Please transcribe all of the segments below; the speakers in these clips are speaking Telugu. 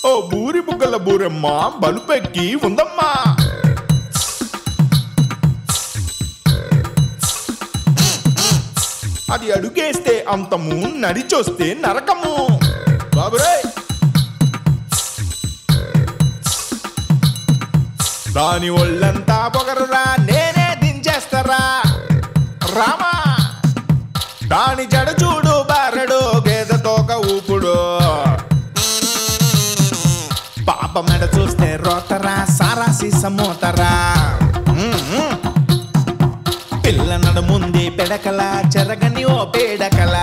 ఓ బూరి బుగ్గల బూరెమ్మ బలుపెక్కి ఉందమ్మా అది అడుగేస్తే అంతము నడిచొస్తే నరకము బాబురే దాని ఒళ్ళంతా పొగరురా నేనే దించేస్తారా రామా దాని జడ చూడు బారడు గేద తోక ఊపుడు పాప మెడ చూస్తే రోతరా సారా సీసమోతరా పిల్ల నడుముంది పెడకల చెరగని ఓ పేడకల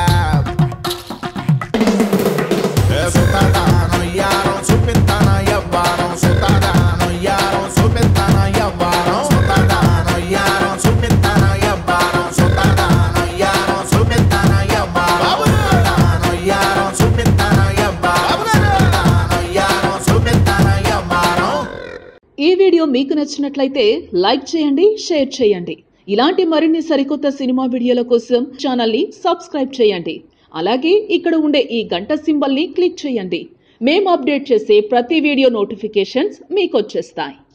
ఏ సుతాదాను యారం చూపిస్తానా ఎవ్వారం సుతాదాను యారం చూపిస్తానా ఎవ్వారం సుతాదాను యారం చూపిస్తానా ఎవ్వారం సుతాదాను యారం చూపిస్తానా ఎవ్వారం సుతాదాను యారం చూపిస్తానా ఎవ్వారం సుతాదాను యారం చూపిస్తానా ఎవ్వారం ఈ వీడియో మీకు నచ్చినట్లయితే లైక్ చేయండి షేర్ చేయండి ఇలాంటి మరిన్ని సరికొత్త సినిమా వీడియోల కోసం ఛానల్ని సబ్స్క్రైబ్ చేయండి అలాగే ఇక్కడ ఉండే ఈ గంట సింబల్ని క్లిక్ చేయండి మేము అప్డేట్ చేసే ప్రతి వీడియో నోటిఫికేషన్స్ మీకు వచ్చేస్తాయి